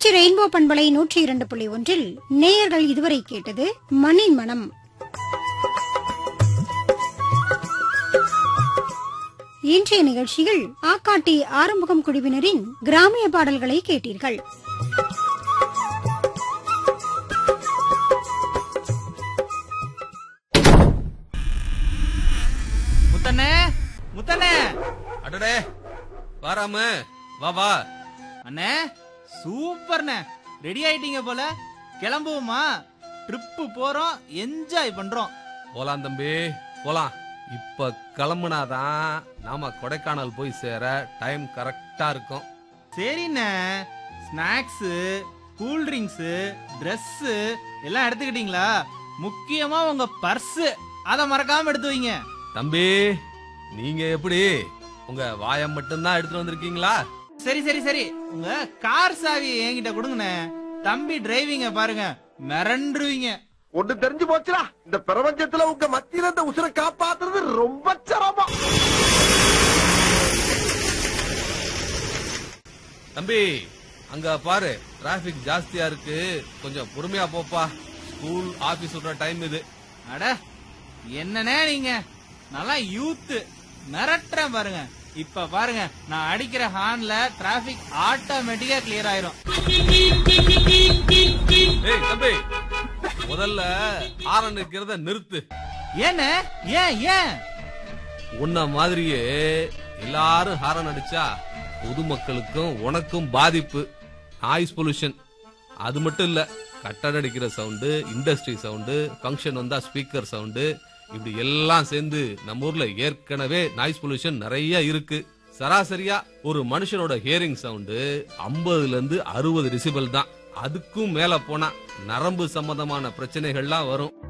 Trichy rainbow பண்பலை நூற்றி இரண்டு புள்ளி ஒன்றில் நேயர்கள் இதுவரை கேட்டது மண்ணின் மனம் இன்றைய நிகழ்ச்சியில் ஆக்காட்டி ஆறுமுகம் குழுவினரின் கிராமிய பாடல்களை கேட்டீர்கள் முத்தண்ணே முத்தண்ணே அடடே வாராம வா வா அண்ணே சூப்பர்ண்ணே ரெடி ஆயிட்டீங்க போல கிளம்புவோமா ட்ரிப்பு போறோம் என்ஜாய் பண்றோம் போலாம் தம்பி போலாம் இப்ப கிளம்புனாதான் நாம கொடைக்கானல் போய் சேர டைம் கரெக்டா இருக்கும் சரிண்ணே ஸ்நாக்ஸு கூல் ட்ரிங்க்ஸு ட்ரெஸ்ஸு எல்லாம் எடுத்துக்கிட்டீங்களா முக்கியமா உங்க பர்ஸு அதை மறக்காம எடுத்து வைங்க தம்பி நீங்க எப்படி உங்க வாயம் மட்டும்தான் எடுத்துட்டு வந்திருக்கீங்களா சரி சரி சரி உங்க கார் சாவியை என்கிட்ட கொடுங்கண்ணே தம்பி டிரைவிங்க பாருங்க மிரண்டுருவீங்க ஒண்ணு தெரிஞ்சு போச்சுடா இந்த பிரபஞ்சத்துல உங்க மத்தியில இந்த உசுரை காப்பாத்துறது ரொம்ப சிரமம் தம்பி அங்க பாரு டிராபிக் ஜாஸ்தியா இருக்கு கொஞ்சம் பொறுமையா போப்பா ஸ்கூல் ஆபீஸ் விடுற டைம் இது அட என்னண்ணே நீங்க நல்லா யூத் மிரட்டுறேன் பாருங்க இப்ப பாருங்க நான் அடிக்கிற ஹார்ன்ல டிராபிக் ஆட்டோமேட்டிக்கா கிளியர் ஆயிரும் ஏய் தம்பி முதல்ல ஆரன் இருக்கிறத நிறுத்து ஏண்ணே ஏன் ஏன் உன்ன மாதிரியே எல்லாரும் ஹாரன் அடிச்சா பொதுமக்களுக்கும் உனக்கும் பாதிப்பு நாய்ஸ் பொல்யூஷன் அது மட்டும் இல்ல கட்டட அடிக்கிற சவுண்டு இண்டஸ்ட்ரி சவுண்டு ஃபங்க்ஷன் வந்தா ஸ்பீக்கர் சவுண்டு இப்படி எல்லாம் சேர்ந்து நம்ம ஊர்ல ஏற்கனவே நாய்ஸ் பொல்யூஷன் நிறைய இருக்கு சராசரியா ஒரு மனுஷனோட ஹியரிங் சவுண்டு 50 இருந்து அறுபது டிசிபல் தான் அதுக்கும் மேல போனா நரம்பு சம்பந்தமான பிரச்சனைகள்லாம் வரும்